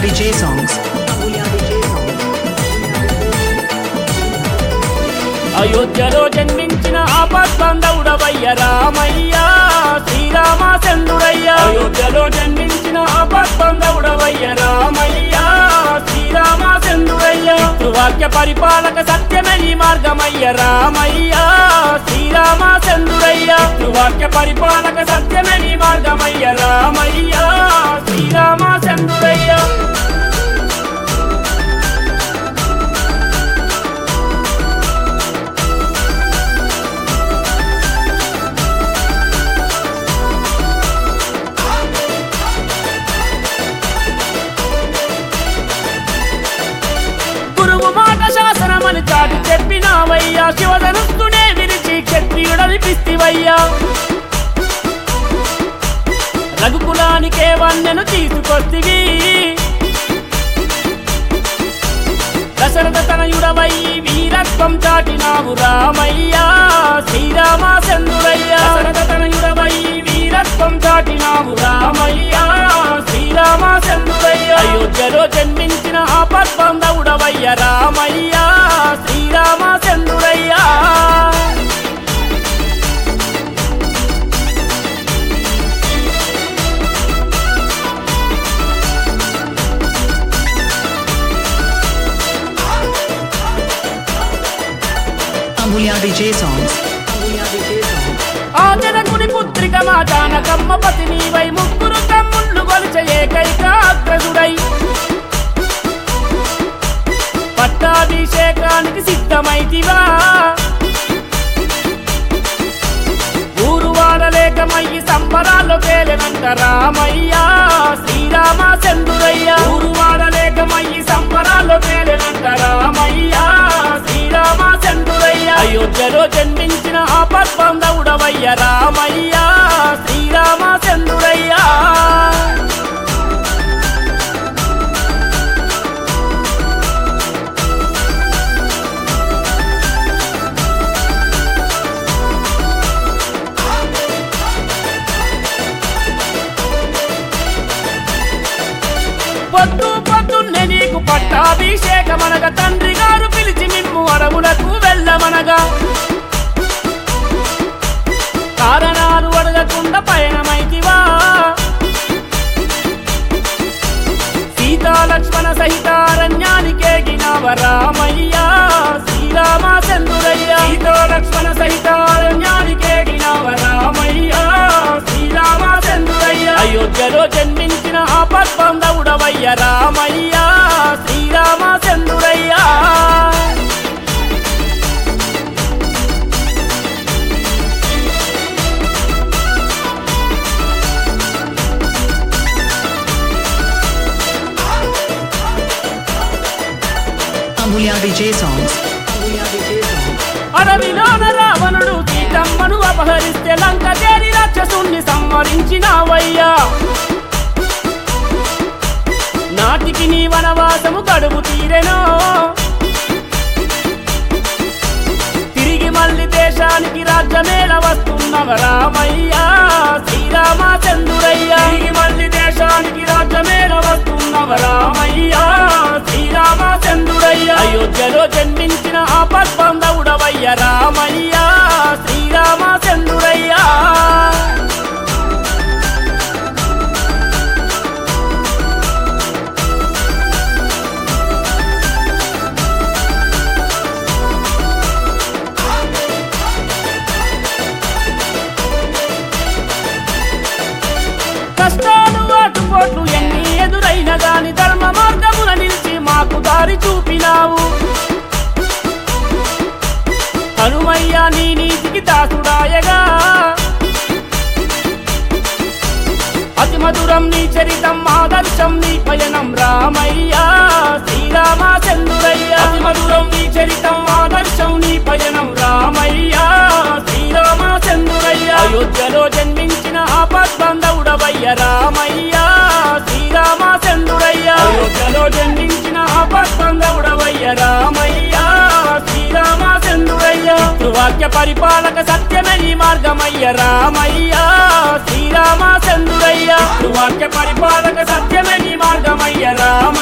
DJ songs. Amulya DJ songs. అయోధ్యలో జన్మించిన ఆపద్బంధవుడవయ్య రామయ్య శ్రీరామచంద్రుడయ్య అయోధ్యలో జన్మించిన ఆపద్బంధవుడవయ్య రామయ్య శ్రీరామచంద్రుడయ్య వాక్య పరిపాలక సత్యమే నీ మార్గమయ్య రామయ్య శ్రీరామచంద్రుడయ్య వాక్య పరిపాలక సత్యమే నీ మార్గమయ్య రామయ్య శ్రీరామచంద్రుడయ్య గురువు మాట శాసనమని చాటి చెప్పినావయ్యా శివధనుస్తునే విరిచి క్షత్రియుడనిపిస్తివయ్యా రఘుకులానికే వన్నెను తీసుకొస్తివి దశరథ తనయుడవై వీరత్వం చాటినావు రామయ్యా శ్రీరామచంద్రుడయ్యా దశరథ తనయుడవై వీరత్వం చాటినావు రామయ్యా శ్రీరామచంద్రుడయ్యా అయోధ్యలో జన్మించిన ఆపద్బంధవుడవయ్య రామయ్యా శ్రీరామచంద్రుడయ్యా Amulya DJ songs. Amulya DJ songs. ఆ జనకుని పుత్రిక మా జానకమ్మ పతి నీవై ముగ్గురు తమ్ముళ్ళు కొలిచ ఏకైక అగ్రజుడై పట్టాభిషేకానికి సిద్ధమైతివా ఊరు వాడలేకమయ్యి సంబరాల్లో తేలినంత రామయ్యా శ్రీరామచంద్రుడయ్య ఊరు వాడలేకమయ్యి సంబరాల్లో తేలినంత రామయ్యా శ్రీరామచంద్రుడయ్య అయోధ్యలో జన్మించిన ఆపద్బంధవుడవయ్య రామయ్యా శ్రీరామచంద్రుడయ్యా పొద్దు పొద్దున్నే నీకు పట్టాభిషేకమనగా తండ్రి గారు పిలిచి మిమ్ము అడవులకు వెళ్ళమనగా కారణాలు అడగకుండా పయనమైతివా సీతా లక్ష్మణ సహితారణ్యానికేగినవ రామయ్యా శ్రీరామచంద్రుడయ్యా సీతా లక్ష్మణ సహితారణ్యానికేగినవ రామయ్యా శ్రీరామచంద్రుడయ్యా అయోధ్యలో జన్మించిన ఆపద్బంధవుడవయ్య రామయ్యా శ్రీరామచంద్రుడయ్యా Amulya DJ songs. Amulya DJ songs. అడవిలోన రావణుడు సీతమ్మను అపహరిస్తే లంక చేరి రాక్షసుణ్ణి సంహరించినావయ్యా నాటికి నీ వనవాసము గడువు తీరెనో తిరిగి మళ్ళీ దేశానికి రాజ్యమేళ వస్తున్నవ రామయ్యా శ్రీరామచంద్రుడయ్యా తిరిగి మళ్ళీ దేశానికి రాజ్యమేళ వస్తున్నవ రామయ్యా శ్రీరామచంద్రుడయ్యా అయోధ్యలో జన్మించిన ఆపద్బంధవుడవయ్య రామయ్యా శ్రీరామచంద్రుడయ్యా కష్టాలు ఆటుపోట్లు ఎన్ని ఎదురైన గాని ధర్మ మార్గమున నిలిచి మాకు దారి చూపినావు హనుమయ్య నీ నీతికి దాసుడాయగా అతి మధురం నీ చరితం ఆదర్శం నీ పయనం రామయ్య శ్రీరామచంద్రుడయ్య అతి మధురం నీ చరితం ఆదర్శం నీ పయనం రామయ్య శ్రీరామచంద్రుడయ్య అయోధ్యలో జన్మించిన ఆపద్బంధవుడవయ్య రామయ్య శ్రీరామచంద్రుడయ్య అయోధ్యలో జన్మించిన ఆపద్బంధవుడవయ్య రామయ్య శ్రీరామచంద్రుడయ్య వాక్య పరిపాలక సత్యమే నీ మార్గమయ్య రామయ్య శ్రీరామచంద్రుడయ్య వాక్య పరిపాలక సత్యమే నీ మార్గమయ్య రామ